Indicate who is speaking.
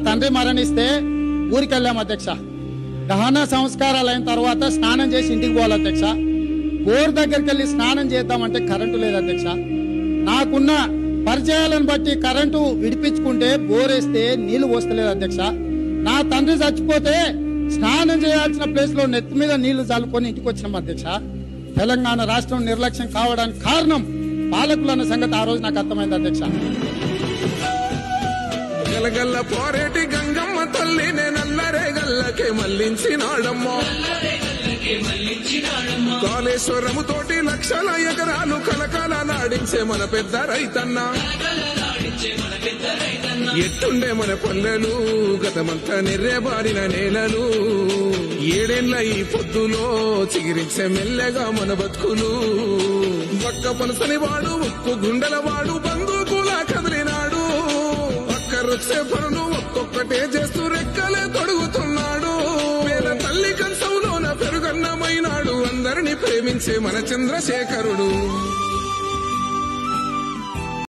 Speaker 1: తండ్రి మరణిస్తే ఊరికి వెళ్ళాం అధ్యక్ష దహన సంస్కారాలు అయిన తర్వాత స్నానం చేసి ఇంటికి పోవాలి అధ్యక్ష బోర్ దగ్గరికి వెళ్ళి స్నానం చేద్దామంటే కరెంటు లేదు అధ్యక్ష నాకున్న పరిచయాలను బట్టి కరెంటు విడిపించుకుంటే బోర్ వేస్తే నీళ్లు పోస్తలేదు అధ్యక్ష నా తండ్రి చచ్చిపోతే స్నానం చేయాల్సిన ప్లేస్ లో నెత్తి మీద నీళ్లు చల్లుకొని ఇంటికి వచ్చినాం అధ్యక్ష తెలంగాణ రాష్ట్రం నిర్లక్ష్యం కావడానికి కారణం పాలకులు అన్న సంగతి ఆ రోజు నాకు అర్థమైంది అధ్యక్ష
Speaker 2: గలగల్ల పోరేటి గంగమ్మ తల్లి నేనల్లరే గల్లకే మళ్ళించినాడమ్మో కాళేశ్వరము తోటి లక్షల ఎకరాలు కలకాల నాడించే మన పెద్ద రైతన్న ఎట్టుండే మన పల్లెలు గతమంతా నిర్రేబారిన నేలలు ఏడేళ్ల ఈ పొద్దులో చిగిరించే మెల్లగా మన బతుకులు ఒక్క పలుసని వాడు ఉక్కు గుండెల వాడు బందూకులా కదిలినాడు ఒక్కరొచ్చే పనులు ఒక్కొక్కటే చేస్తూ రెక్కలే తొడుగుతున్నాడు వేల తల్లి కంచంలోన పెరుగన్నమైనాడు అందరిని ప్రేమించే మన చంద్రశేఖరుడు